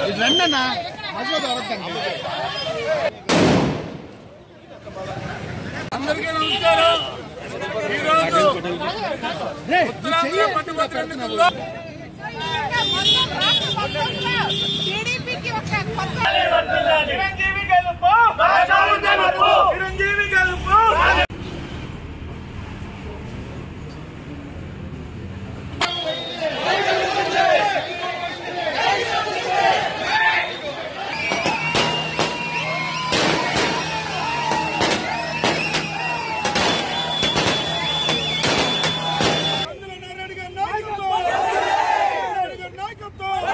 ఇది రండి అన్న మధ్యలో దొరకదండి అందరికీ నమస్కారం ఈరోజు ఉత్తరాంధ్ర పట్టుబడి ఎన్నికల్లో టీడీపీకి ఒక కొత్త చిరంజీవి గెలుపు చిరంజీవి గెలుపు నారాయణ గారి నాయకత్వం నారాయణ గారి నాయకత్వం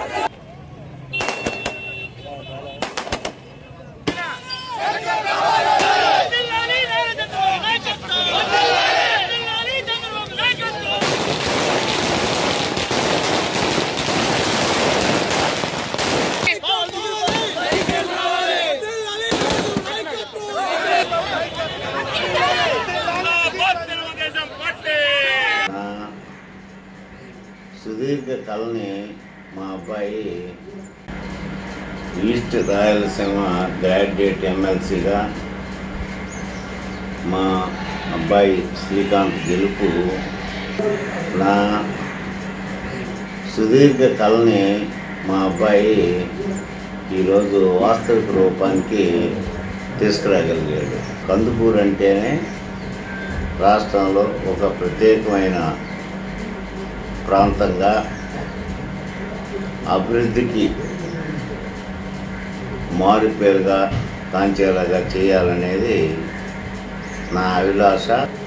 తెలుగుదేశం పార్టీ నా సుదీర్ఘ కళని మా అబ్బాయి ఈస్ట్ రాయలసీమ గ్రాడ్యుయేట్ ఎమ్మెల్సీగా మా అబ్బాయి శ్రీకాంత్ గెలుపు నా సుదీర్ఘ కళని మా అబ్బాయి ఈరోజు వాస్తవిక రూపానికి తీసుకురాగలిగాడు కందుకూరు అంటేనే రాష్ట్రంలో ఒక ప్రత్యేకమైన ప్రాంతంగా అభివృద్ధికి మారుపేరుగా కాంచేలాగా చేయాలనేది నా అభిలాష